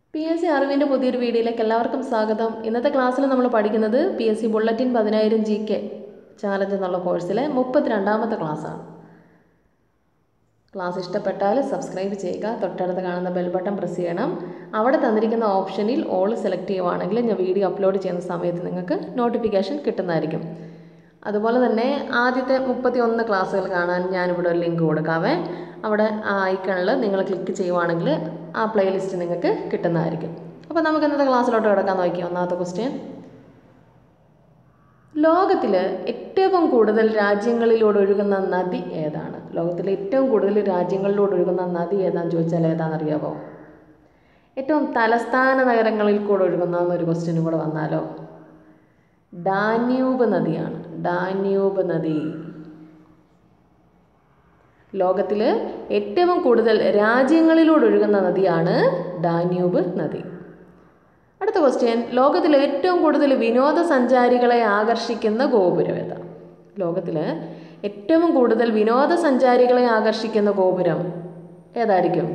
P S C അറിവിൻ്റെ പുതിയൊരു വീഡിയോയിലേക്ക് എല്ലാവർക്കും സ്വാഗതം ഇന്നത്തെ ക്ലാസ്സിൽ നമ്മൾ പഠിക്കുന്നത് പി എസ് സി ബുള്ളറ്റിൻ പതിനായിരം ജി കെ ചാലഞ്ച് എന്നുള്ള കോഴ്സിലെ മുപ്പത്തിരണ്ടാമത്തെ ക്ലാസ്സാണ് ക്ലാസ് ഇഷ്ടപ്പെട്ടാൽ സബ്സ്ക്രൈബ് ചെയ്യുക തൊട്ടടുത്ത് കാണുന്ന ബെൽ ബട്ടൺ പ്രസ് ചെയ്യണം അവിടെ തന്നിരിക്കുന്ന ഓപ്ഷനിൽ ഓൾ സെലക്ട് ചെയ്യുവാണെങ്കിൽ ഞാൻ വീഡിയോ അപ്ലോഡ് ചെയ്യുന്ന സമയത്ത് നിങ്ങൾക്ക് നോട്ടിഫിക്കേഷൻ കിട്ടുന്നതായിരിക്കും അതുപോലെ തന്നെ ആദ്യത്തെ മുപ്പത്തി ഒന്ന് ക്ലാസ്സുകൾ കാണാൻ ഞാനിവിടെ ഒരു ലിങ്ക് കൊടുക്കാവേ അവിടെ ആ ഐക്കണിൽ നിങ്ങൾ ക്ലിക്ക് ചെയ്യുവാണെങ്കിൽ ആ പ്ലേലിസ്റ്റ് നിങ്ങൾക്ക് കിട്ടുന്നതായിരിക്കും അപ്പോൾ നമുക്ക് ഇന്നത്തെ ക്ലാസ്സിലോട്ട് കിടക്കാൻ നോക്കി ഒന്നാമത്തെ ക്വസ്റ്റ്യൻ ലോകത്തിൽ ഏറ്റവും കൂടുതൽ രാജ്യങ്ങളിലൂടെ ഒഴുകുന്ന നദി ഏതാണ് ലോകത്തിലെ ഏറ്റവും കൂടുതൽ രാജ്യങ്ങളിലൂടെ ഒഴുകുന്ന നദി ഏതാണെന്ന് ചോദിച്ചാൽ ഏതാണെന്നറിയാമോ ഏറ്റവും തലസ്ഥാന നഗരങ്ങളിൽ കൂടെ ഒഴുകുന്ന എന്നൊരു ക്വസ്റ്റ്യനും കൂടെ വന്നാലോ ഡാന്യൂബ് നദിയാണ് ഡാന്യൂബ് നദി ലോകത്തിൽ ഏറ്റവും കൂടുതൽ രാജ്യങ്ങളിലൂടെ ഒഴുകുന്ന നദിയാണ് ഡാന്യൂബ് നദി അടുത്ത ക്വസ്റ്റ്യൻ ലോകത്തിൽ ഏറ്റവും കൂടുതൽ വിനോദസഞ്ചാരികളെ ആകർഷിക്കുന്ന ഗോപുരം ഏതാ ലോകത്തിൽ ഏറ്റവും കൂടുതൽ വിനോദസഞ്ചാരികളെ ആകർഷിക്കുന്ന ഗോപുരം ഏതായിരിക്കും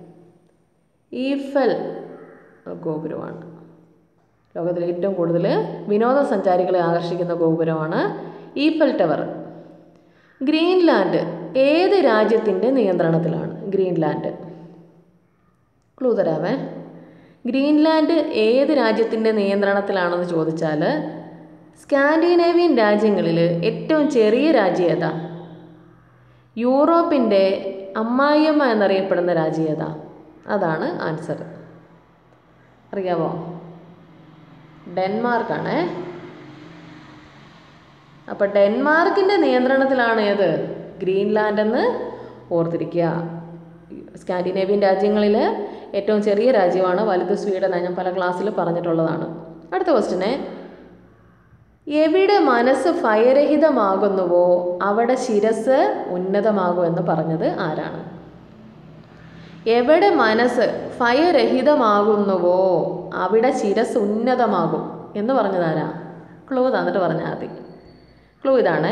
ഈഫൽ ഗോപുരമാണ് ലോകത്തിൽ ഏറ്റവും കൂടുതൽ വിനോദസഞ്ചാരികളെ ആകർഷിക്കുന്ന ഗോപുരമാണ് ഈഫൽ ടവർ ഗ്രീൻലാൻഡ് ഏത് രാജ്യത്തിൻ്റെ നിയന്ത്രണത്തിലാണ് ഗ്രീൻലാൻഡ് ക്ലൂ തരാവേ ഗ്രീൻലാൻഡ് ഏത് രാജ്യത്തിൻ്റെ നിയന്ത്രണത്തിലാണെന്ന് ചോദിച്ചാൽ സ്കാൻഡിനേവിയൻ രാജ്യങ്ങളിൽ ഏറ്റവും ചെറിയ രാജ്യം ഏതാ യൂറോപ്പിൻ്റെ അമ്മായിയമ്മ എന്നറിയപ്പെടുന്ന രാജ്യം ഏതാ അതാണ് ആൻസർ അറിയാമോ ഡെൻമാർക്കാണേ അപ്പോൾ ഡെൻമാർക്കിൻ്റെ നിയന്ത്രണത്തിലാണ് ഏത് ഗ്രീൻലാൻഡ് എന്ന് ഓർത്തിരിക്കുക സ്കാൻഡിനേവിയൻ രാജ്യങ്ങളിൽ ഏറ്റവും ചെറിയ രാജ്യമാണ് വലുത് സ്വീഡൻ ഞാൻ പല ക്ലാസ്സിൽ പറഞ്ഞിട്ടുള്ളതാണ് അടുത്ത ക്വസ്റ്റിനെ എവിടെ മനസ്സ് ഭയരഹിതമാകുന്നുവോ അവിടെ ശിരസ് ഉന്നതമാകുമെന്ന് പറഞ്ഞത് ആരാണ് എവിടെ മനസ്സ് ഭയരഹിതമാകുന്നുവോ അവിടെ ശിരസ് ഉന്നതമാകും എന്ന് പറഞ്ഞതാരാ ക്ലൂ തന്നിട്ട് പറഞ്ഞാൽ മതി ക്ലൂ ഇതാണ്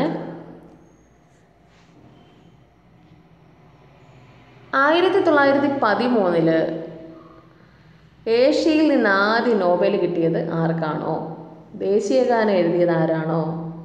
ആയിരത്തി തൊള്ളായിരത്തി പതിമൂന്നില് ഏഷ്യയിൽ നിന്ന് ആദ്യം നോബൽ കിട്ടിയത് ആർക്കാണോ ദേശീയഗാനം എഴുതിയത് ആരാണോ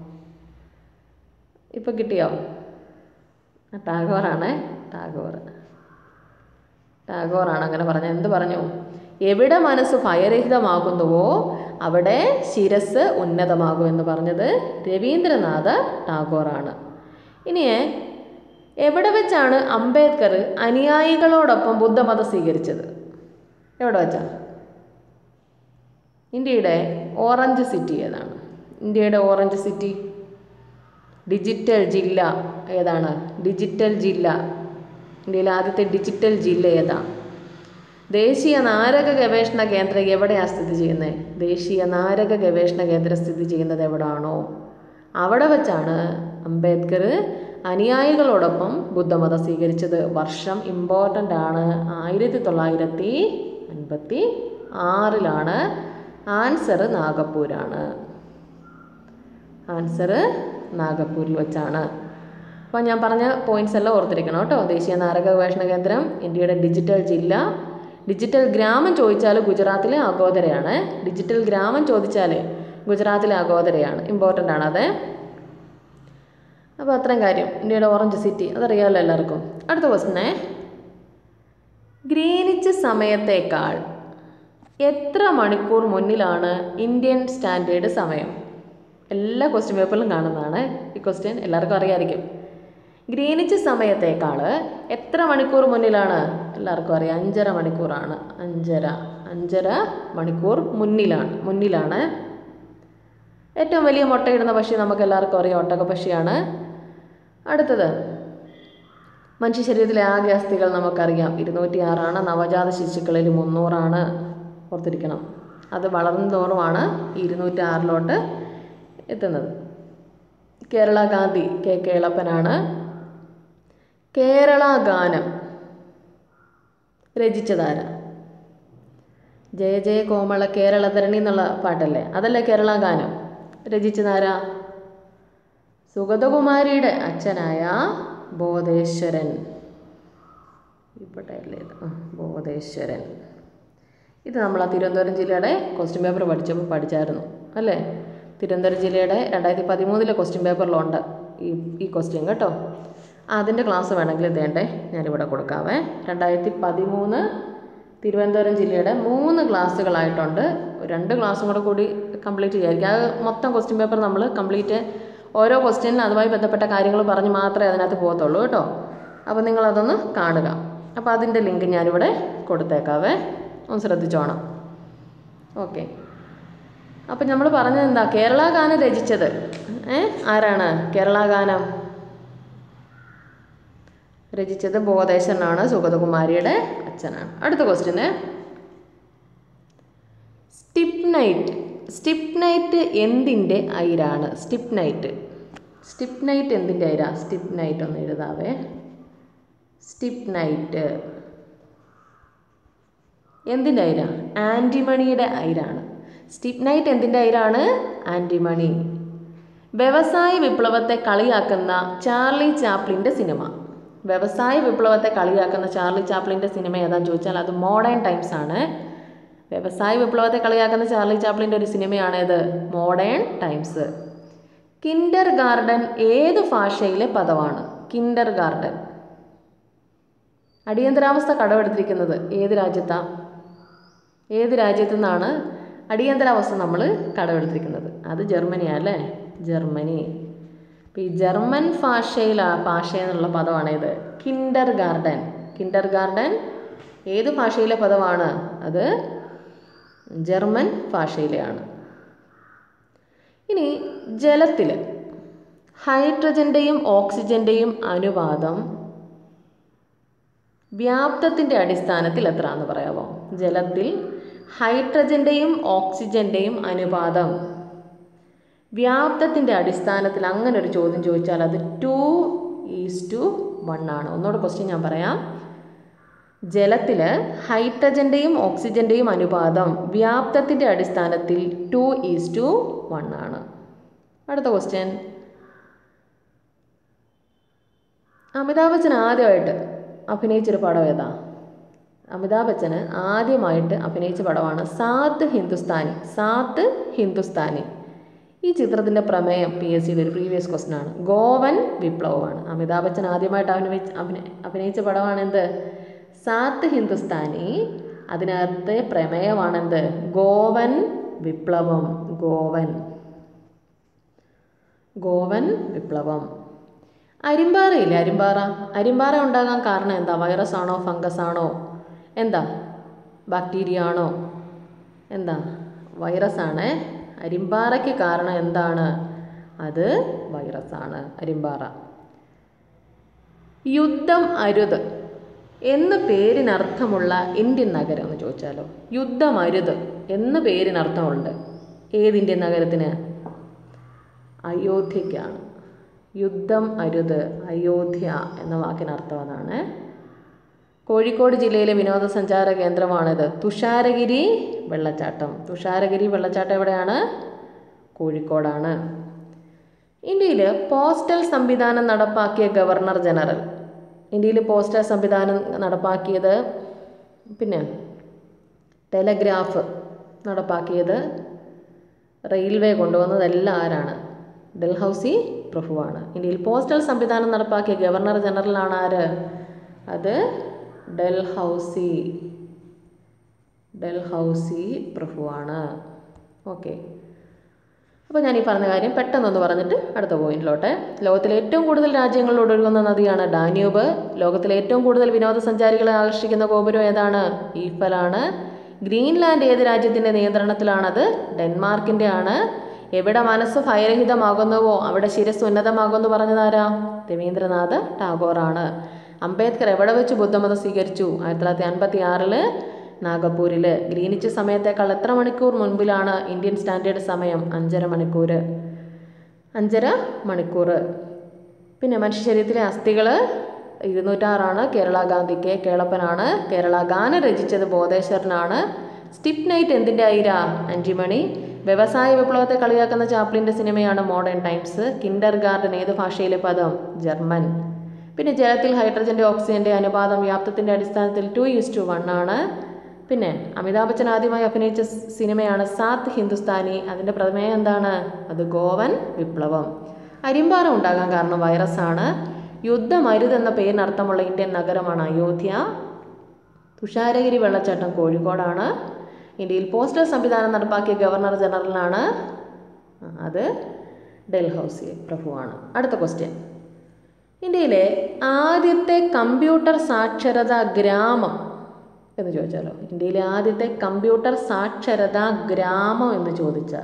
ഇപ്പം കിട്ടിയോ ടാഗോറാണേ ടാഗോർ ടാഗോറാണ് അങ്ങനെ പറഞ്ഞത് എന്ത് പറഞ്ഞു എവിടെ മനസ്സ് ഭയരഹിതമാകുന്നുവോ അവിടെ ശിരസ് ഉന്നതമാകും എന്ന് പറഞ്ഞത് രവീന്ദ്രനാഥ ടാഗോറാണ് ഇനിയേ എവിടെ വെച്ചാണ് അംബേദ്കർ അനുയായികളോടൊപ്പം ബുദ്ധമതം സ്വീകരിച്ചത് എവിടെ വെച്ചാ ഇന്ത്യയുടെ ഓറഞ്ച് സിറ്റി ഏതാണ് ഇന്ത്യയുടെ ഓറഞ്ച് സിറ്റി ഡിജിറ്റൽ ജില്ല ഏതാണ് ഡിജിറ്റൽ ജില്ല ഇന്ത്യയിലെ ആദ്യത്തെ ഡിജിറ്റൽ ജില്ല ഏതാ ദേശീയ നാരക ഗവേഷണ കേന്ദ്രം എവിടെയാണ് സ്ഥിതി ചെയ്യുന്നത് ദേശീയ നാരക ഗവേഷണ കേന്ദ്രം സ്ഥിതി ചെയ്യുന്നത് എവിടാണോ അവിടെ വെച്ചാണ് അംബേദ്കർ അനുയായികളോടൊപ്പം ബുദ്ധമതം സ്വീകരിച്ചത് വർഷം ഇമ്പോർട്ടൻ്റ് ആണ് ആയിരത്തി തൊള്ളായിരത്തി അൻപത്തി ആറിലാണ് ആൻസർ നാഗപ്പൂരാണ് ആൻസർ നാഗപ്പൂരിൽ വെച്ചാണ് അപ്പോൾ ഞാൻ പറഞ്ഞ പോയിന്റ്സ് എല്ലാം ഓർത്തിരിക്കണം കേട്ടോ ദേശീയ നാരക ഗവേഷണ കേന്ദ്രം ഇന്ത്യയുടെ ഡിജിറ്റൽ ജില്ല ഡിജിറ്റൽ ഗ്രാമം ചോദിച്ചാൽ ഗുജറാത്തിലെ അഗോദരയാണ് ഡിജിറ്റൽ ഗ്രാമം ചോദിച്ചാൽ ഗുജറാത്തിലെ അഗോദരയാണ് ഇമ്പോർട്ടൻ്റ് ആണ് അത് അപ്പോൾ അത്രയും കാര്യം ഇന്ത്യയുടെ ഓറഞ്ച് സിറ്റി അതറിയാമല്ലോ എല്ലാവർക്കും അടുത്ത ക്വസ്റ്റിനെ ഗ്രീനിച്ച് സമയത്തേക്കാൾ എത്ര മണിക്കൂർ മുന്നിലാണ് ഇന്ത്യൻ സ്റ്റാൻഡേർഡ് സമയം എല്ലാ ക്വസ്റ്റ്യൻ പേപ്പറിലും കാണുന്നതാണ് ഈ ക്വസ്റ്റ്യൻ എല്ലാവർക്കും അറിയാമായിരിക്കും ഗ്രീനിച്ച് സമയത്തേക്കാൾ എത്ര മണിക്കൂർ മുന്നിലാണ് എല്ലാവർക്കും അറിയാം അഞ്ചര മണിക്കൂറാണ് അഞ്ചര അഞ്ചര മണിക്കൂർ മുന്നിലാണ് മുന്നിലാണ് ഏറ്റവും വലിയ മുട്ടയിടുന്ന പക്ഷി നമുക്ക് എല്ലാവർക്കും അറിയാം ഒട്ടക പക്ഷിയാണ് അടുത്തത് മനുഷ്യ ശരീരത്തിലെ ആകെ അസ്ഥികൾ നമുക്കറിയാം ഇരുന്നൂറ്റി ആറാണ് നവജാത ശിശുക്കളിൽ മുന്നൂറാണ് ഓർത്തിരിക്കണം അത് വളർന്നതോറുമാണ് ഇരുന്നൂറ്റി ആറിലോട്ട് എത്തുന്നത് കേരള ഗാന്ധി കെ കേളപ്പനാണ് കേരള ഗാനം രചിച്ചതാര ജയ ജയ കോമള കേരളധരണി എന്നുള്ള പാട്ടല്ലേ അതല്ലേ കേരള ഗാനം രചിച്ചതാരാ സുഗതകുമാരിയുടെ അച്ഛനായ ബോധേശ്വരൻ ഇവിടെ അല്ലേ ഇത് ആ, ബോധേശ്വരൻ ഇത് നമ്മൾ ആ തിരുവനന്തപുരം ജില്ലയുടെ ക്വസ്റ്റ്യൻ പേപ്പർ പഠിച്ചപ്പോൾ പഠിച്ചായിരുന്നു അല്ലേ തിരുവനന്തപുരം ജില്ലയുടെ രണ്ടായിരത്തി പതിമൂന്നിലെ ക്വസ്റ്റ്യൻ പേപ്പറിലുണ്ട് ഈ ഈ ക്വസ്റ്റ്യൻ കേട്ടോ ആ, അതിൻ്റെ ക്ലാസ് വേണമെങ്കിൽ ഇതേണ്ടേ ഞാനിവിടെ കൊടുക്കാവേ രണ്ടായിരത്തി പതിമൂന്ന് തിരുവനന്തപുരം ജില്ലയുടെ മൂന്ന് ക്ലാസ്സുകളായിട്ടുണ്ട് രണ്ട് ക്ലാസ്സും കൂടെ കൂടി കംപ്ലീറ്റ് ചെയ്യായിരിക്കും അത് മൊത്തം ക്വസ്റ്റ്യൻ പേപ്പർ നമ്മൾ കംപ്ലീറ്റ് ഓരോ ക്വസ്റ്റ്യനിലും അതുമായി ബന്ധപ്പെട്ട കാര്യങ്ങൾ പറഞ്ഞ് മാത്രമേ അതിനകത്ത് പോകത്തുള്ളൂ കേട്ടോ അപ്പോൾ നിങ്ങളതൊന്ന് കാണുക അപ്പോൾ അതിൻ്റെ ലിങ്ക് ഞാനിവിടെ കൊടുത്തേക്കാവേ ഒന്ന് ശ്രദ്ധിച്ചോണം ഓക്കെ അപ്പം നമ്മൾ പറഞ്ഞത് എന്താ കേരള ഗാനം രചിച്ചത് ഏ ആരാണ് കേരള ഗാനം രചിച്ചത് ബോധേശ്വരനാണ് സുഗതകുമാരിയുടെ അച്ഛനാണ് അടുത്ത ക്വസ്റ്റ്യന് സ്റ്റിപ്പ് നൈറ്റ് സ്റ്റിപ്പ് നൈറ്റ് എന്തിൻ്റെ ഐരാണ് സ്റ്റിപ്പ് നൈറ്റ് സ്റ്റിപ്പ് നൈറ്റ് എന്തിൻ്റെ ഐരാ സ്റ്റിപ്പ് നൈറ്റ് ഒന്ന് എഴുതാവേ സ്റ്റിപ്പ് നൈറ്റ് എന്തിൻ്റെ ഐര ആൻറ്റിമണിയുടെ ഐരാണ് സ്റ്റിപ്പ് നൈറ്റ് എന്തിൻ്റെ ഐരാണ് ആൻറ്റിമണി വ്യവസായ വിപ്ലവത്തെ കളിയാക്കുന്ന ചാർലി ചാപ്ലിൻ്റെ സിനിമ വ്യവസായ വിപ്ലവത്തെ കളിയാക്കുന്ന ചാർലി ചാപ്ലിൻ്റെ സിനിമ ഏതാന്ന് ചോദിച്ചാൽ അത് മോഡേൺ ടൈംസ് ആണ് വ്യവസായ വിപ്ലവത്തെ കളിയാക്കുന്ന ചാർലി ചാപ്ലിൻ്റെ ഒരു സിനിമയാണേത് മോഡേൺ ടൈംസ് കിൻഡർ ഗാർഡൻ ഏത് ഭാഷയിലെ പദമാണ് കിൻഡർ ഗാർഡൻ അടിയന്തരാവസ്ഥ കടമെടുത്തിരിക്കുന്നത് ഏത് രാജ്യത്താ ഏത് രാജ്യത്തു നിന്നാണ് അടിയന്തരാവസ്ഥ നമ്മൾ കടമെടുത്തിരിക്കുന്നത് അത് ജർമ്മനിയാ അല്ലേ ജർമ്മനി അപ്പോൾ ഈ ജർമ്മൻ ഭാഷയിലാ ഭാഷ എന്നുള്ള പദമാണ് ഇത് കിൻഡർ ഗാർഡൻ കിൻഡർ ഗാർഡൻ ഏത് ഭാഷയിലെ പദമാണ് അത് ജർമ്മൻ ഭാഷയിലെയാണ് ഇനി ജലത്തിൽ ഹൈഡ്രജൻ്റെയും ഓക്സിജൻ്റെയും അനുപാതം വ്യാപ്തത്തിൻ്റെ അടിസ്ഥാനത്തിൽ എത്ര എന്ന് പറയാമോ ജലത്തിൽ ഹൈഡ്രജൻ്റെയും ഓക്സിജൻ്റെയും അനുപാതം വ്യാപ്തത്തിൻ്റെ അടിസ്ഥാനത്തിൽ അങ്ങനെ ഒരു ചോദ്യം ചോദിച്ചാൽ അത് ടു ഈസ് ടു വൺ ആണ് ഒന്നുകൂടെ ക്വസ്റ്റ്യൻ ഞാൻ പറയാം ജലത്തിൽ ഹൈഡ്രജൻ്റെയും ഓക്സിജൻ്റെയും അനുപാതം വ്യാപ്തത്തിൻ്റെ അടിസ്ഥാനത്തിൽ ടു ഈസ് ടു വൺ ആണ് അടുത്ത ക്വസ്റ്റ്യൻ അമിതാഭ് ബച്ചൻ ആദ്യമായിട്ട് അഭിനയിച്ചൊരു പടം ഏതാ അമിതാഭ് ബച്ചന് ആദ്യമായിട്ട് അഭിനയിച്ച പടമാണ് സാത്ത് ഹിന്ദുസ്ഥാനി സാത്ത് ഹിന്ദുസ്ഥാനി ഈ ചിത്രത്തിൻ്റെ പ്രമേയം പി എസ് സിയുടെ ഒരു പ്രീവിയസ് ക്വസ്റ്റൻ ആണ് ഗോവൻ വിപ്ലവമാണ് അമിതാഭ് ബച്ചൻ ആദ്യമായിട്ട് അഭിനയിച്ച അഭിനയ അഭിനയിച്ച പടമാണ് എന്ത് സാത്ത് ഹിന്ദുസ്ഥാനി അതിനകത്തെ പ്രമേയമാണെന്ത് ഗോവൻ വിപ്ലവം ഗോവൻ ഗോവൻ വിപ്ലവം അരിമ്പാറയില്ലേ അരിമ്പാറ അരിമ്പാറ ഉണ്ടാകാൻ കാരണം എന്താ വൈറസ് ആണോ ഫംഗസ് ആണോ എന്താ ബാക്ടീരിയ ആണോ എന്താ വൈറസ് ആണ് അരിമ്പാറയ്ക്ക് കാരണം എന്താണ് അത് വൈറസ് ആണ് അരിമ്പാറ യുദ്ധം അരുത് എന്ന് പേരിനർത്ഥമുള്ള ഇന്ത്യൻ നഗരം എന്ന് ചോദിച്ചാലോ യുദ്ധം അരുത് എന്ന് പേരിനർത്ഥമുണ്ട് ഏത് ഇന്ത്യൻ നഗരത്തിന് അയോധ്യയ്ക്കാണ് യുദ്ധം അരുത് അയോധ്യ എന്ന വാക്കിനർത്ഥം അതാണ് കോഴിക്കോട് ജില്ലയിലെ വിനോദസഞ്ചാര കേന്ദ്രമാണിത് തുഷാരഗിരി വെള്ളച്ചാട്ടം തുഷാരഗിരി വെള്ളച്ചാട്ടം എവിടെയാണ് കോഴിക്കോടാണ് ഇന്ത്യയിൽ പോസ്റ്റൽ സംവിധാനം നടപ്പാക്കിയ ഗവർണർ ജനറൽ ഇന്ത്യയിൽ പോസ്റ്റൽ സംവിധാനം നടപ്പാക്കിയത് പിന്നെ ടെലഗ്രാഫ് നടപ്പാക്കിയത് റെയിൽവേ കൊണ്ടുവന്നതെല്ലാം ആരാണ് ഡൽഹൌസി പ്രഭുവാണ് ഇന്ത്യയിൽ പോസ്റ്റൽ സംവിധാനം നടപ്പാക്കിയ ഗവർണർ ജനറലാണ് ആര് അത് ഡൽഹൌസി ഡൽഹൌസി പ്രഭുവാണ് ഓക്കെ അപ്പോൾ ഞാൻ ഈ പറഞ്ഞ കാര്യം പെട്ടെന്നൊന്ന് പറഞ്ഞിട്ട് അടുത്ത പോയിന്റിലോട്ടെ ലോകത്തിലെ ഏറ്റവും കൂടുതൽ രാജ്യങ്ങളിലൂടെ ഒഴുകുന്ന നദിയാണ് ഡാന്യൂബ് ലോകത്തിലെ ഏറ്റവും കൂടുതൽ വിനോദസഞ്ചാരികളെ ആകർഷിക്കുന്ന ഗോപുരം ഏതാണ് ഈഫലാണ് ഗ്രീൻലാൻഡ് ഏത് രാജ്യത്തിൻ്റെ നിയന്ത്രണത്തിലാണത് ഡെൻമാർക്കിൻ്റെ ആണ് എവിടെ മനസ്സ് ഭയരഹിതമാകുന്നുവോ അവിടെ ശിരസ് ഉന്നതമാകുമെന്ന് പറഞ്ഞതാരാ രവീന്ദ്രനാഥ് ടാഗോറാണ് അംബേദ്കർ എവിടെ വെച്ച് ബുദ്ധമതം സ്വീകരിച്ചു ആയിരത്തി തൊള്ളായിരത്തി അൻപത്തി ആറില് നാഗപ്പൂരിൽ ഗ്രീനിച്ച് സമയത്തേക്കാൾ എത്ര മണിക്കൂർ മുൻപിലാണ് ഇന്ത്യൻ സ്റ്റാൻഡേർഡ് സമയം അഞ്ചര മണിക്കൂർ അഞ്ചര മണിക്കൂർ പിന്നെ മനുഷ്യ ശരീരത്തിലെ അസ്ഥികൾ ഇരുന്നൂറ്റാറാണ് കേരള ഗാന്ധിക്ക് കേളപ്പനാണ് കേരള ഗാനം രചിച്ചത് ബോധേശ്വരനാണ് സ്റ്റിപ്പ് നൈറ്റ് എന്തിൻ്റെ ഐര അഞ്ചിമണി വ്യവസായ വിപ്ലവത്തെ കളിയാക്കുന്ന ചാപ്ലിൻ്റെ സിനിമയാണ് മോഡേൺ ടൈംസ് കിൻഡർ ഗാർഡൻ ഏത് ഭാഷയിലെ പദം ജർമ്മൻ പിന്നെ ജലത്തിൽ ഹൈഡ്രജൻ്റെ ഓക്സിജൻ്റെ അനുപാതം വ്യാപ്തത്തിൻ്റെ അടിസ്ഥാനത്തിൽ ടു യൂസ് ടു വൺ ആണ് പിന്നെ അമിതാഭ് ബച്ചൻ ആദ്യമായി അഭിനയിച്ച സ് സിനിമയാണ് സാത്ത് ഹിന്ദുസ്ഥാനി അതിൻ്റെ പ്രമേയം എന്താണ് അത് ഗോവൻ വിപ്ലവം അരിമ്പാറ ഉണ്ടാകാൻ കാരണം വൈറസാണ് യുദ്ധമരുത് എന്ന പേരിനർത്ഥമുള്ള ഇന്ത്യൻ നഗരമാണ് അയോധ്യ തുഷാരഗിരി വെള്ളച്ചാട്ടം കോഴിക്കോടാണ് ഇന്ത്യയിൽ പോസ്റ്റൽ സംവിധാനം നടപ്പാക്കിയ ഗവർണർ ജനറലാണ് ആ, അത് ഡൽഹൌസി പ്രഭുവാണ് അടുത്ത ക്വസ്റ്റ്യൻ ഇന്ത്യയിലെ ആദ്യത്തെ കമ്പ്യൂട്ടർ സാക്ഷരതാ ഗ്രാമം എന്ന് ചോദിച്ചാലോ ഇന്ത്യയിലെ ആദ്യത്തെ കമ്പ്യൂട്ടർ സാക്ഷരതാ ഗ്രാമം എന്ന് ചോദിച്ചാൽ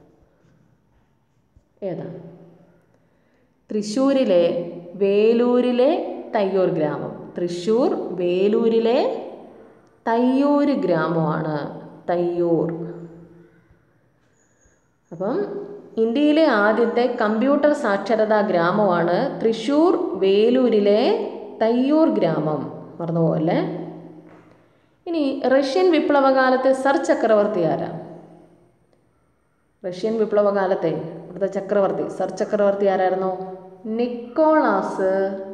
ഏതാണ് തൃശ്ശൂരിലെ വേലൂരിലെ തയ്യൂർ ഗ്രാമം തൃശ്ശൂർ വേലൂരിലെ തയ്യൂർ ഗ്രാമമാണ് തയ്യൂർ അപ്പം ഇന്ത്യയിലെ ആദ്യത്തെ കമ്പ്യൂട്ടർ സാക്ഷരതാ ഗ്രാമമാണ് തൃശ്ശൂർ വേലൂരിലെ തയ്യൂർ ഗ്രാമം മറന്നുപോകല്ലേ ഇനി റഷ്യൻ വിപ്ലവകാലത്തെ സർ ചക്രവർത്തി ആരാ റഷ്യൻ വിപ്ലവകാലത്തെ ഇവിടുത്തെ ചക്രവർത്തി സർ ചക്രവർത്തി ആരായിരുന്നു നിക്കോളാസ്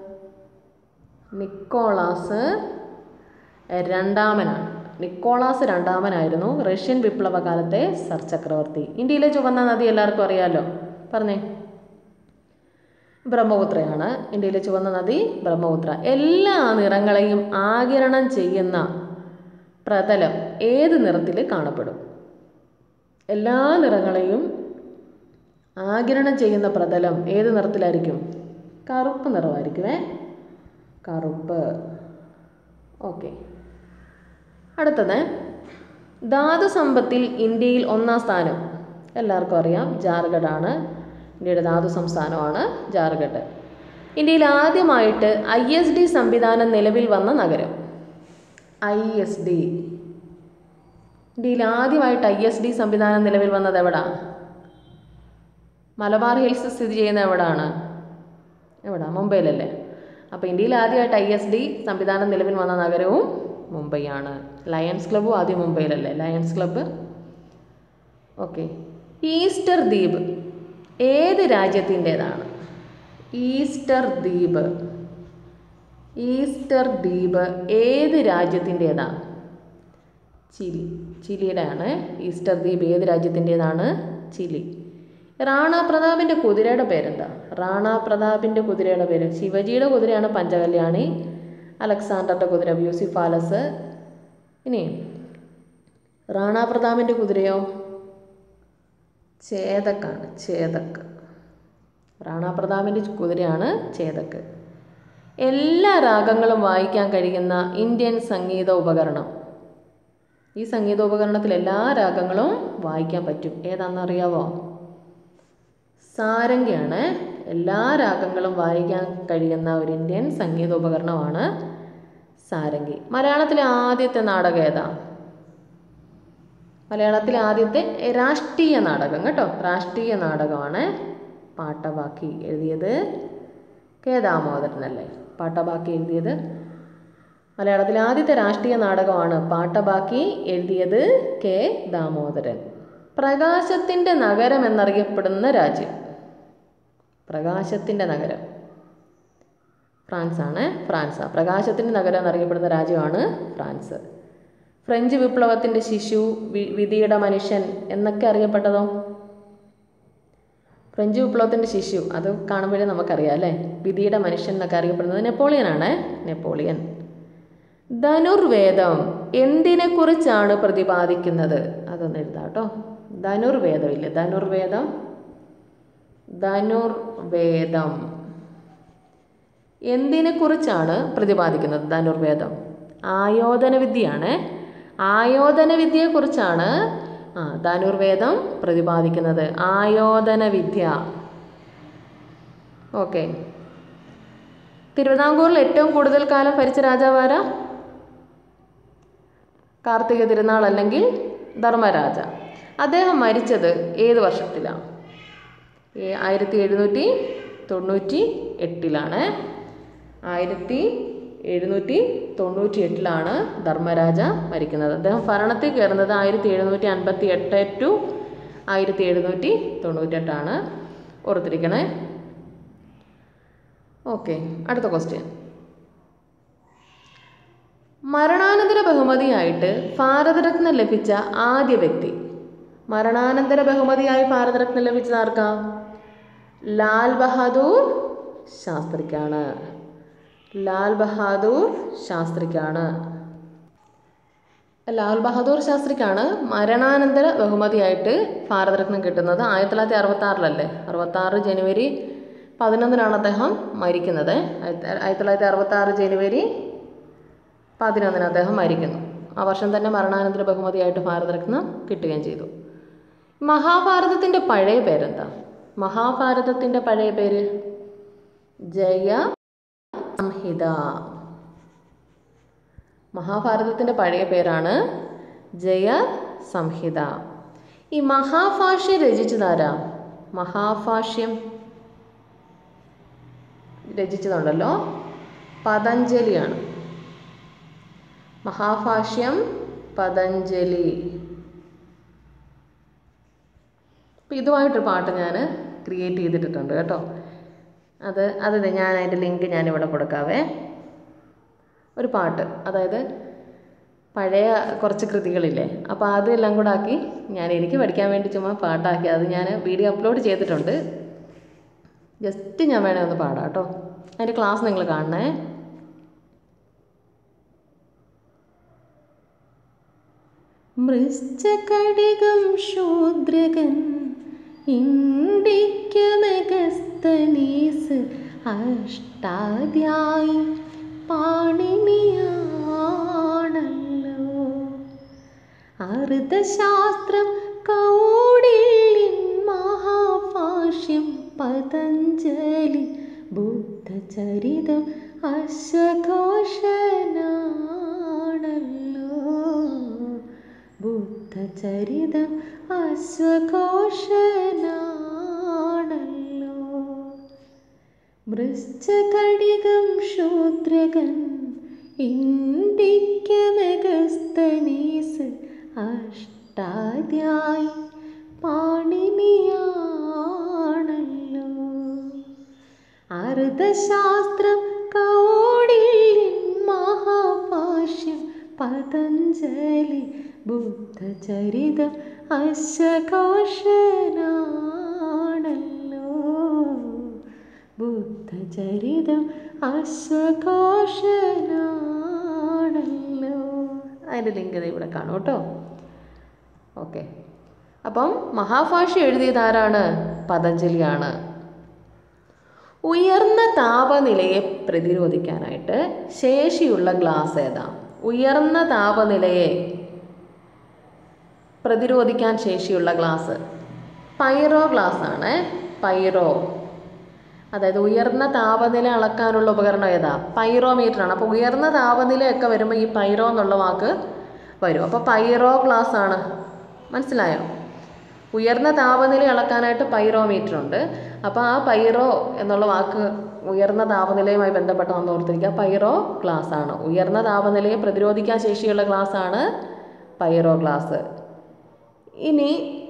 നിക്കോളാസ് രണ്ടാമനാണ് നിക്കോളാസ് രണ്ടാമനായിരുന്നു റഷ്യൻ വിപ്ലവകാലത്തെ സർ ചക്രവർത്തി ഇന്ത്യയിലെ ചുവന്ന നദി എല്ലാവർക്കും അറിയാലോ പറഞ്ഞേ ബ്രഹ്മപുത്രയാണ് ഇന്ത്യയിലെ ചുവന്ന നദി ബ്രഹ്മപുത്ര എല്ലാ നിറങ്ങളെയും ആകിരണം ചെയ്യുന്ന പ്രതലം ഏത് നിറത്തിൽ കാണപ്പെടും എല്ലാ നിറങ്ങളെയും ആകിരണം ചെയ്യുന്ന പ്രതലം ഏത് നിറത്തിലായിരിക്കും കറുപ്പ് നിറമായിരിക്കുമേ കറുപ്പ് ഓക്കെ അടുത്തത് ധാതു സമ്പത്തിൽ ഇന്ത്യയിൽ ഒന്നാം സ്ഥാനം എല്ലാവർക്കും അറിയാം ജാർഖണ്ഡ് ആണ് ഇന്ത്യയുടെ ധാതു സംസ്ഥാനമാണ് ജാർഖണ്ഡ് ഇന്ത്യയിൽ ആദ്യമായിട്ട് ഐ എസ് ഡി സംവിധാനം നിലവിൽ വന്ന നഗരം ഐ എസ് ഡി ഇന്ത്യയിൽ ആദ്യമായിട്ട് ഐ എസ് ഡി സംവിധാനം നിലവിൽ വന്നത് എവിടാ മലബാർ ഹിൽസ് സ്ഥിതി ചെയ്യുന്ന എവിടാണ് എവിടാ മുംബൈയിലല്ലേ അപ്പോൾ ഇന്ത്യയിൽ ആദ്യമായിട്ട് ഐ എസ് ഡി സംവിധാനം നിലവിൽ വന്ന നഗരവും മുംബൈയാണ് ലയൺസ് ക്ലബ്ബും ആദ്യം മുംബൈയിലല്ലേ ലയൺസ് ക്ലബ്ബ് ഓക്കെ ഈസ്റ്റർ ദ്വീപ് ഏത് രാജ്യത്തിൻ്റേതാണ് ഈസ്റ്റർ ദ്വീപ് ഈസ്റ്റർ ദ്വീപ് ഏത് രാജ്യത്തിൻ്റേതാണ് ചിലി ചിലിയുടെയാണ് ഈസ്റ്റർ ദ്വീപ് ഏത് രാജ്യത്തിൻ്റേതാണ് ചിലി റാണ പ്രതാപിൻ്റെ കുതിരയുടെ പേരെന്താ റാണ പ്രതാപിൻ്റെ കുതിരയുടെ പേര് ശിവജിയുടെ കുതിരയാണ് പഞ്ചകല്യാണി അലക്സാണ്ടറുടെ കുതിര ബ്യൂസിഫാലസ് ഇനി റാണ പ്രതാപിൻ്റെ കുതിരയോ ചേതക്കാണ് ചേതക്ക് റാണ പ്രതാപിൻ്റെ കുതിരയാണ് ചേതക്ക് എല്ലാ രാഗങ്ങളും വായിക്കാൻ കഴിയുന്ന ഇന്ത്യൻ സംഗീത ഉപകരണം ഈ സംഗീത ഉപകരണത്തിൽ എല്ലാ രാഗങ്ങളും വായിക്കാൻ പറ്റും ഏതാണെന്നറിയാവോ സാരംഗിയാണ് എല്ലാ രാഗങ്ങളും വായിക്കാൻ കഴിയുന്ന ഒരു ഇന്ത്യൻ സംഗീത ഉപകരണമാണ് സാരംഗി മലയാളത്തിലെ ആദ്യത്തെ നാടകം ഏതാ മലയാളത്തിലെ ആദ്യത്തെ രാഷ്ട്രീയ നാടകം കേട്ടോ രാഷ്ട്രീയ നാടകമാണ് പാട്ടബാക്കി എഴുതിയത് കെ ദാമോദരനല്ലേ പാട്ടബാക്കി എഴുതിയത് മലയാളത്തിലെ ആദ്യത്തെ രാഷ്ട്രീയ നാടകമാണ് പാട്ടബാക്കി എഴുതിയത് കെ ദാമോദരൻ പ്രകാശത്തിൻ്റെ നഗരം എന്നറിയപ്പെടുന്ന രാജ്യം പ്രകാശത്തിൻ്റെ നഗരം ഫ്രാൻസാണ് ഫ്രാൻസ് പ്രകാശത്തിൻ്റെ നഗരം എന്നറിയപ്പെടുന്ന രാജ്യമാണ് ഫ്രാൻസ് ഫ്രഞ്ച് വിപ്ലവത്തിൻ്റെ ശിശു വി വിധിയുടെ മനുഷ്യൻ എന്നൊക്കെ അറിയപ്പെട്ടതോ ഫ്രഞ്ച് വിപ്ലവത്തിൻ്റെ ശിശു അത് കാണുമ്പോഴേ നമുക്കറിയാം അല്ലേ വിധിയുടെ മനുഷ്യൻ എന്നൊക്കെ അറിയപ്പെടുന്നത് നെപ്പോളിയനാണ് നെപ്പോളിയൻ ധനുർവേദം എന്തിനെക്കുറിച്ചാണ് പ്രതിപാദിക്കുന്നത് അതൊന്ന് എഴുതാം കേട്ടോ ധനുർവേദം ഇല്ലേ ധനുർവേദം ധനുർവേദം എന്തിനെക്കുറിച്ചാണ് പ്രതിപാദിക്കുന്നത് ധനുർവേദം ആയോധന വിദ്യയാണ് ആയോധന വിദ്യയെക്കുറിച്ചാണ് ആ ധനുർവേദം പ്രതിപാദിക്കുന്നത് ആയോധന വിദ്യ ഓക്കെ തിരുവിതാംകൂറിൽ ഏറ്റവും കൂടുതൽ കാലം ഭരിച്ച രാജാവാരാ കാർത്തിക തിരുനാൾ അല്ലെങ്കിൽ ധർമ്മരാജ അദ്ദേഹം മരിച്ചത് ഏത് വർഷത്തിലാണ് ആയിരത്തി എഴുന്നൂറ്റി തൊണ്ണൂറ്റി എട്ടിലാണ് ആയിരത്തി എഴുന്നൂറ്റി തൊണ്ണൂറ്റി എട്ടിലാണ് ധർമ്മരാജ മരിക്കുന്നത് അദ്ദേഹം ഭരണത്തിൽ കയറുന്നത് ആയിരത്തി എഴുന്നൂറ്റി അൻപത്തി എട്ട് ടു ആയിരത്തി എഴുന്നൂറ്റി തൊണ്ണൂറ്റെട്ടാണ് ഓർത്തിരിക്കണേ ഓക്കെ അടുത്ത ക്വസ്റ്റ്യൻ മരണാനന്തര ബഹുമതിയായിട്ട് ഭാരതരത്ന ലഭിച്ച ആദ്യ വ്യക്തി മരണാനന്തര ബഹുമതിയായി ഭാരതരത്ന ലഭിച്ചത് ആർക്കാ ലാൽ ബഹാദൂർ ശാസ്ത്രിക്കാണ് ലാൽ ബഹാദൂർ ശാസ്ത്രിക്കാണ് ലാൽ ബഹാദൂർ ശാസ്ത്രിക്കാണ് മരണാനന്തര ബഹുമതിയായിട്ട് ഭാരതരത്നം കിട്ടുന്നത് ആയിരത്തി തൊള്ളായിരത്തി അറുപത്തി ആറിലല്ലേ അറുപത്തി ആറ് ജനുവരി പതിനൊന്നിനാണ് അദ്ദേഹം മരിക്കുന്നത് ആയിരത്തി ആയിരത്തി തൊള്ളായിരത്തി അറുപത്തി ആറ് ജനുവരി പതിനൊന്നിന് അദ്ദേഹം മരിക്കുന്നു ആ വർഷം തന്നെ മരണാനന്തര ബഹുമതിയായിട്ട് ഭാരതരത്നം കിട്ടുകയും ചെയ്തു മഹാഭാരതത്തിൻ്റെ പഴയ പേരെന്താ മഹാഭാരതത്തിൻ്റെ പഴയ പേര് ജയ സംഹിത മഹാഭാരതത്തിൻ്റെ പഴയ പേരാണ് ജയ സംഹിത ഈ മഹാഭാഷ്യം രചിച്ചതാരാ മഹാഭാഷ്യം രചിച്ചതുണ്ടല്ലോ പതഞ്ജലിയാണ് മഹാഭാഷ്യം പതഞ്ജലി അപ്പം ഇതുമായിട്ടൊരു പാട്ട് ഞാൻ ക്രിയേറ്റ് ചെയ്തിട്ടുണ്ട് കേട്ടോ അത് അത് ദേ ഞാൻ അതിൻ്റെ ലിങ്ക് ഞാനിവിടെ കൊടുക്കാവേ ഒരു പാട്ട് അതായത് പഴയ കുറച്ച് കൃതികളില്ലേ അപ്പോൾ അതെല്ലാം കൂടെ ആക്കി ഞാൻ എനിക്ക് പഠിക്കാൻ വേണ്ടി ചുമ്മാ പാട്ടാക്കി അത് ഞാൻ വീഡിയോ അപ്ലോഡ് ചെയ്തിട്ടുണ്ട് ജസ്റ്റ് ഞാൻ വേണേ ഒന്ന് പാടാം കേട്ടോ അതിൻ്റെ ക്ലാസ് നിങ്ങൾ കാണണേ മൃശ്ചകടികം ശൂദ്രകൻ ഇന്ത്യക്കമഗസ്തനീസ് അഷ്ടാധ്യായി പാണിനിയാണല്ലോ അർദ്ധശാസ്ത്രം കൗടില്യൻ മഹാഭാഷ്യം പതഞ്ജലി ബുദ്ധചരിതം അശ്വഘോഷനാണല്ലോ ബുദ്ധചരിതം അശ്വഘോഷനാണല്ലോ വൃശ്ചകടികം ശൂദ്രകൻ ഇന്ത്യക്കമഗസ്തനീസ് അഷ്ടാധ്യായി പാണിനിയാണല്ലോ അർദ്ധശാസ്ത്രം കൗടില്യൻ മഹാഭാഷ്യം പതഞ്ജലി ബുദ്ധചരിതം അശ്വഘോഷനാണല്ലോ ബുദ്ധചരിതം അശ്വഘോഷനാണല്ലോ അതിൻ്റെ ലിങ്ക് ദേ ഇവിടെ കാണും കേട്ടോ ഓക്കെ അപ്പം മഹാഭാഷ്യം എഴുതിയത് ആരാണ് പതഞ്ജലിയാണ് ഉയർന്ന താപനിലയെ പ്രതിരോധിക്കാനായിട്ട് ശേഷിയുള്ള ഗ്ലാസ് ഏതാ ഉയർന്ന താപനിലയെ പ്രതിരോധിക്കാൻ ശേഷിയുള്ള ഗ്ലാസ് പൈറോ ഗ്ലാസ് ആണ് പൈറോ അതായത് ഉയർന്ന താപനില അളക്കാനുള്ള ഉപകരണം ഏതാ പൈറോമീറ്റർ ആണ് അപ്പോൾ ഉയർന്ന താപനിലയൊക്കെ വരുമ്പോൾ ഈ പൈറോ എന്നുള്ള വാക്ക് വരും അപ്പോൾ പൈറോ ഗ്ലാസ് ആണ് മനസ്സിലായോ ഉയർന്ന താപനില അളക്കാനായിട്ട് പൈറോമീറ്റർ ഉണ്ട് അപ്പോൾ ആ പൈറോ എന്നുള്ള വാക്ക് ഉയർന്ന താപനിലയുമായി ബന്ധപ്പെട്ടതെന്ന് ഓർത്തിരിക്കുക പൈറോ ഗ്ലാസ് ആണ് ഉയർന്ന താപനിലയെ പ്രതിരോധിക്കാൻ ശേഷിയുള്ള ഗ്ലാസ് ആണ് പൈറോ ഗ്ലാസ് ഇനി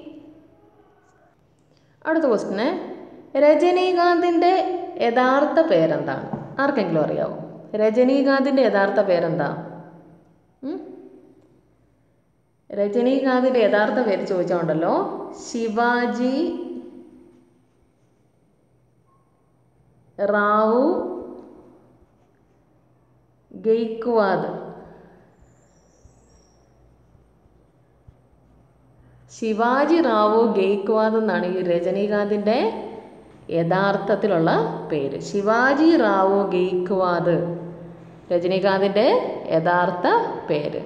അടുത്ത ക്വസ്റ്റിന് രജനീകാന്തിൻ്റെ യഥാർത്ഥ പേരെന്താണ് ആർക്കെങ്കിലും അറിയാവോ രജനീകാന്തിൻ്റെ യഥാർത്ഥ പേരെന്താ ഉം? രജനീകാന്തിൻ്റെ യഥാർത്ഥ പേര് ചോദിച്ചോണ്ടല്ലോ ശിവാജി റാവു ഗെയ്ക്വാദ് ശിവാജി റാവു ഗെയ്ക്വാദ് എന്നാണ് ഈ രജനീകാന്തിൻ്റെ യഥാർത്ഥത്തിലുള്ള പേര് ശിവാജി റാവു ഗെയ്ക്വാദ് രജനീകാന്തിൻ്റെ യഥാർത്ഥ പേര്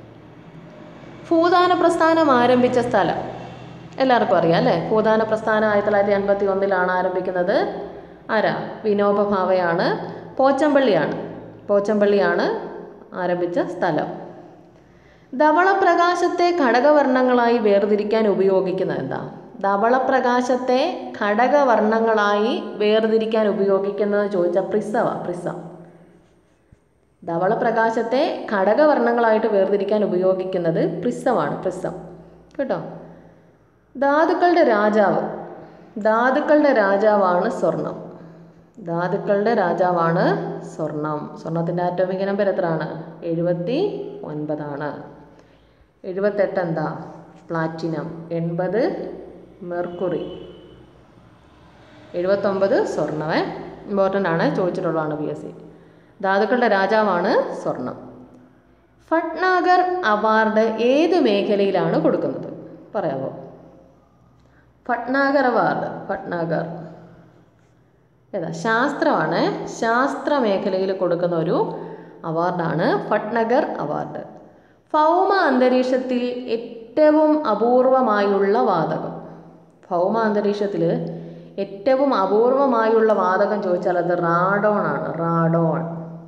ഭൂദാന പ്രസ്ഥാനം ആരംഭിച്ച സ്ഥലം എല്ലാവർക്കും അറിയാം അല്ലേ ഭൂദാന പ്രസ്ഥാനം ആയിരത്തി തൊള്ളായിരത്തി എൺപത്തി ഒന്നിലാണ് ആരംഭിക്കുന്നത് ആരാ വിനോബ ഭാവയാണ് പോച്ചമ്പള്ളിയാണ് പോച്ചമ്പള്ളിയാണ് ആരംഭിച്ച സ്ഥലം ധവളപ്രകാശത്തെ ഘടകവർണ്ണങ്ങളായി വേർതിരിക്കാൻ ഉപയോഗിക്കുന്നത് എന്താ ധവളപ്രകാശത്തെ ഘടകവർണ്ണങ്ങളായി വേർതിരിക്കാൻ ഉപയോഗിക്കുന്നത് ചോദിച്ചാൽ പ്രിസവ പ്രിസം ധവളപ്രകാശത്തെ ഘടകവർണ്ണങ്ങളായിട്ട് വേർതിരിക്കാൻ ഉപയോഗിക്കുന്നത് പ്രിസമാണ് പ്രിസം കേട്ടോ ധാതുക്കളുടെ രാജാവ് ധാതുക്കളുടെ രാജാവാണ് സ്വർണം ധാതുക്കളുടെ രാജാവാണ് സ്വർണം സ്വർണത്തിൻ്റെ ആറ്റോമിക് നമ്പർ എത്രയാണ് എഴുപത്തി ഒൻപതാണ് എഴുപത്തെട്ട് എന്താ പ്ലാറ്റിനം എൺപത് മെർക്കുറി എഴുപത്തൊമ്പത് സ്വർണ്ണമേ ഇമ്പോർട്ടൻ്റ് ആണ് ചോദിച്ചിട്ടുള്ളതാണ് പി എസ് സി ധാതുക്കളുടെ രാജാവാണ് സ്വർണം ഫട്നാഗർ അവാർഡ് ഏത് മേഖലയിലാണ് കൊടുക്കുന്നത് പറയാമോ ഫട്നാഗർ അവാർഡ് ഫട്നാഗർ ഏതാ ശാസ്ത്രമാണ് ശാസ്ത്ര മേഖലയിൽ കൊടുക്കുന്ന ഒരു അവാർഡാണ് ഫട്നഗർ അവാർഡ് ഭൗമ അന്തരീക്ഷത്തിൽ ഏറ്റവും അപൂർവമായുള്ള വാതകം ഭൗമ അന്തരീക്ഷത്തിൽ ഏറ്റവും അപൂർവമായുള്ള വാതകം ചോദിച്ചാൽ അത് റാഡോൺ ആണ് റാഡോൺ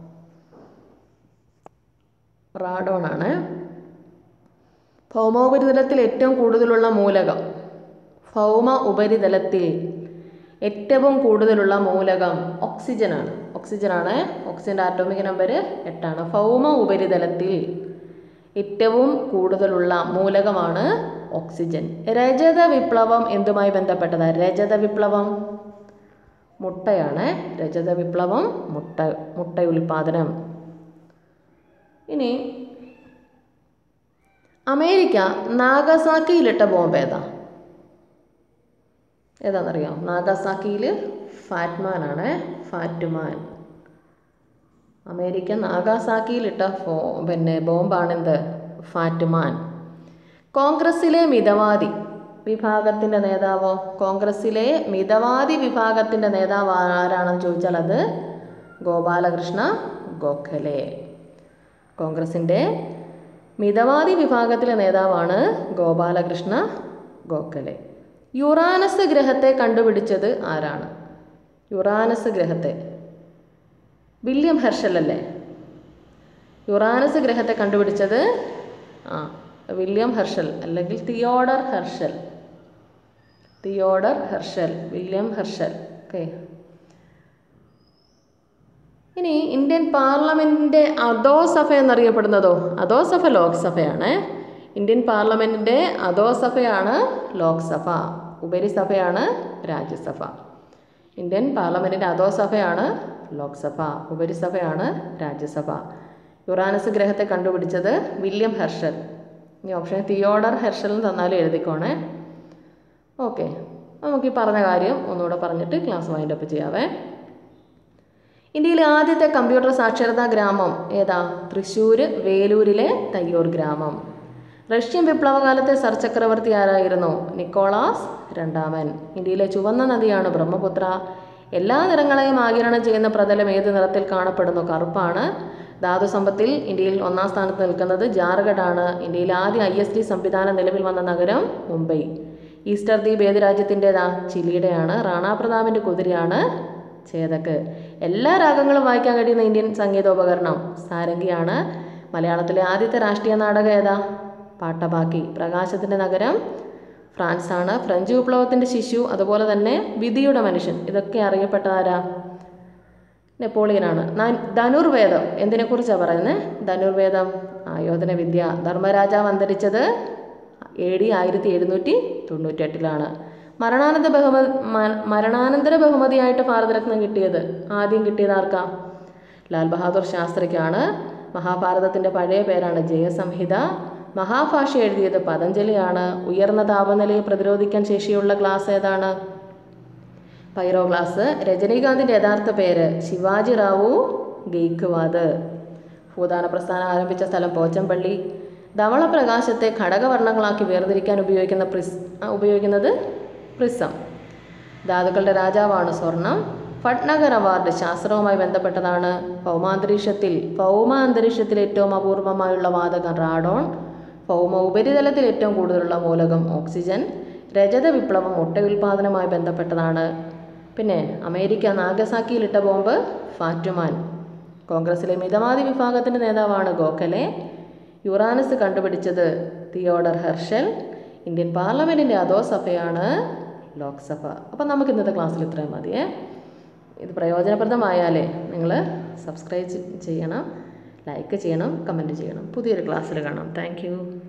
റാഡോൺ ആണ് ഭൗമോപരിതലത്തിൽ ഏറ്റവും കൂടുതലുള്ള മൂലകം ഭൗമ ഉപരിതലത്തിൽ ഏറ്റവും കൂടുതലുള്ള മൂലകം ഓക്സിജനാണ് ഓക്സിജനാണ് ഓക്സിജൻ്റെ ആറ്റോമിക് നമ്പർ എട്ടാണ് ഭൗമ ഉപരിതലത്തിൽ ഏറ്റവും കൂടുതലുള്ള മൂലകമാണ് ഓക്സിജൻ രജത വിപ്ലവം എന്തുമായി ബന്ധപ്പെട്ടതാണ് രജത വിപ്ലവം മുട്ടയാണ് രജത വിപ്ലവം മുട്ട മുട്ട ഉൽപാദനം ഇനി അമേരിക്ക നാഗസാക്കിയിലിട്ട ബോംബ് ഏതാ ഏതാണെന്നറിയോ നാഗസാക്കിയിൽ ഫാറ്റ്മാൻ ആണ് ഫാറ്റുമാൻ അമേരിക്ക നാഗാസാക്കിയിലിട്ട ഫോ പിന്നെ ബോംബാണെന്ത് ഫാറ്റുമാൻ കോൺഗ്രസ്സിലെ മിതവാദി വിഭാഗത്തിൻ്റെ നേതാവോ കോൺഗ്രസ്സിലെ മിതവാദി വിഭാഗത്തിൻ്റെ നേതാവ് ആരാണെന്ന് ചോദിച്ചാൽ അത് ഗോപാലകൃഷ്ണ ഗോഖലെ കോൺഗ്രസിൻ്റെ മിതവാദി വിഭാഗത്തിലെ നേതാവാണ് ഗോപാലകൃഷ്ണ ഗോഖലെ യുറാനസ് ഗ്രഹത്തെ കണ്ടുപിടിച്ചത് ആരാണ് യുറാനസ് ഗ്രഹത്തെ വില്യം ഹെർഷൽ അല്ലേ യുറാനസ് ഗ്രഹത്തെ കണ്ടുപിടിച്ചത് ആ വില്യം ഹെർഷൽ അല്ലെങ്കിൽ Theodor Herschel Theodor Herschel William Herschel okay ഇനി ഇന്ത്യൻ പാർലമെൻറ്റിൻ്റെ അധോസഭ എന്നറിയപ്പെടുന്നതോ അധോസഭ ലോക്സഭയാണ് ഇന്ത്യൻ പാർലമെൻറ്റിൻ്റെ അധോസഭയാണ് ലോക്സഭ ഉപരിസഭയാണ് രാജ്യസഭ ഇന്ത്യൻ പാർലമെൻറ്റിൻ്റെ അധോസഭയാണ് ലോക്സഭ ഉപരിസഭയാണ് രാജ്യസഭ യുറാനസ് ഗ്രഹത്തെ കണ്ടുപിടിച്ചത് വില്യം ഹെർഷൽ ഈ ഓപ്ഷൻ തിയോഡർ ഹെർഷൽ എന്ന് തന്നാലും എഴുതിക്കോണേ ഓക്കെ നമുക്ക് ഈ പറഞ്ഞ കാര്യം ഒന്നുകൂടെ പറഞ്ഞിട്ട് ക്ലാസ് വൈൻഡപ്പ് ചെയ്യാവേ ഇന്ത്യയിലെ ആദ്യത്തെ കമ്പ്യൂട്ടർ സാക്ഷരതാ ഗ്രാമം ഏതാ തൃശ്ശൂർ വേലൂരിലെ തയ്യൂർ ഗ്രാമം റഷ്യൻ വിപ്ലവകാലത്തെ സർ ചക്രവർത്തി ആരായിരുന്നു നിക്കോളാസ് രണ്ടാമൻ ഇന്ത്യയിലെ ചുവന്ന നദിയാണ് ബ്രഹ്മപുത്ര എല്ലാ നിറങ്ങളെയും ആകിരണം ചെയ്യുന്ന പ്രതലം ഏത് നിറത്തിൽ കാണപ്പെടുന്നു കറുപ്പാണ് ധാതുസമ്പത്തിൽ ഇന്ത്യയിൽ ഒന്നാം സ്ഥാനത്ത് നിൽക്കുന്നത് ജാർഖണ്ഡാണ് ഇന്ത്യയിലെ ആദ്യ ഐ എസ് ഡി സംവിധാനം നിലവിൽ വന്ന നഗരം മുംബൈ ഈസ്റ്റർ ദ്വീപ് ഏത് രാജ്യത്തിൻ്റെതാ ചിലിയുടെയാണ് റാണാ പ്രതാപിൻ്റെ കുതിരയാണ് ചേതക്ക് എല്ലാ രാഗങ്ങളും വായിക്കാൻ കഴിയുന്ന ഇന്ത്യൻ സംഗീതോപകരണം സാരംഗിയാണ് മലയാളത്തിലെ ആദ്യത്തെ രാഷ്ട്രീയ നാടകം ഏതാ പാട്ടബാക്കി പ്രകാശത്തിൻ്റെ നഗരം ഫ്രാൻസാണ് ഫ്രഞ്ച് വിപ്ലവത്തിൻ്റെ ശിശു അതുപോലെ തന്നെ വിധിയുടെ മനുഷ്യൻ ഇതൊക്കെ അറിയപ്പെട്ട ആരാ നെപ്പോളിയനാണ് ന- ധനുർവേദം എന്തിനെക്കുറിച്ചാണ് പറയുന്നത് ധനുർവേദം ആയോധന വിദ്യ ധർമ്മരാജാവ് അന്തരിച്ചത് എ ഡി ആയിരത്തി എഴുന്നൂറ്റി തൊണ്ണൂറ്റെട്ടിലാണ് മരണാനന്ദ ബഹുമതി മ- മരണാനന്തര ബഹുമതിയായിട്ട് ഭാരതരത്നം കിട്ടിയത് ആദ്യം കിട്ടിയത് ആർക്കാ ലാൽ ബഹാദൂർ ശാസ്ത്രിക്കാണ് മഹാഭാരതത്തിൻ്റെ പഴയ പേരാണ് ജയസംഹിത മഹാഭാഷ എഴുതിയത് പതഞ്ജലിയാണ് ഉയർന്ന താപനിലയെ പ്രതിരോധിക്കാൻ ശേഷിയുള്ള ക്ലാസ് ഏതാണ് പൈറോ ക്ലാസ് രജനീകാന്തിൻ്റെ യഥാർത്ഥ പേര് ശിവാജി റാവു ഗെയ്ക്വാദ് ഭൂദാന പ്രസ്ഥാനം ആരംഭിച്ച സ്ഥലം പോച്ചമ്പള്ളി ധവളപ്രകാശത്തെ ഘടകവർണ്ണങ്ങളാക്കി വേർതിരിക്കാൻ ഉപയോഗിക്കുന്ന പ്രിസ് ആ, ഉപയോഗിക്കുന്നത് പ്രിസം ധാതുക്കളുടെ രാജാവാണ് സ്വർണം ഫട്നഗർ അവാർഡ് ശാസ്ത്രവുമായി ബന്ധപ്പെട്ടതാണ് ഭൗമാന്തരീക്ഷത്തിൽ ഭൗമാന്തരീക്ഷത്തിൽ ഏറ്റവും അപൂർവമായുള്ള വാതകം റാഡോൺ ഭൗമ ഉപരിതലത്തിൽ ഏറ്റവും കൂടുതലുള്ള മൂലകം ഓക്സിജൻ രജത വിപ്ലവം മുട്ട ഉൽപാദനവുമായി ബന്ധപ്പെട്ടതാണ് പിന്നെ അമേരിക്ക നാഗസാക്കിയിലിട്ട ബോംബ് ഫാറ്റുമാൻ കോൺഗ്രസിലെ മിതവാദി വിഭാഗത്തിൻ്റെ നേതാവാണ് ഗോഖലെ യുറാനസ് കണ്ടുപിടിച്ചത് തിയോഡർ ഹെർഷൽ ഇന്ത്യൻ പാർലമെൻറ്റിൻ്റെ അധോസഭയാണ് ലോക്സഭ അപ്പം നമുക്ക് ഇന്നത്തെ ക്ലാസ്സിൽ ഇത്രയും മതിയേ ഇത് പ്രയോജനപ്രദമായാലേ നിങ്ങൾ സബ്സ്ക്രൈബ് ചെയ്യണം ലൈക്ക് ചെയ്യണം കമൻറ്റ് ചെയ്യണം പുതിയൊരു ക്ലാസ്സിൽ കാണാം താങ്ക്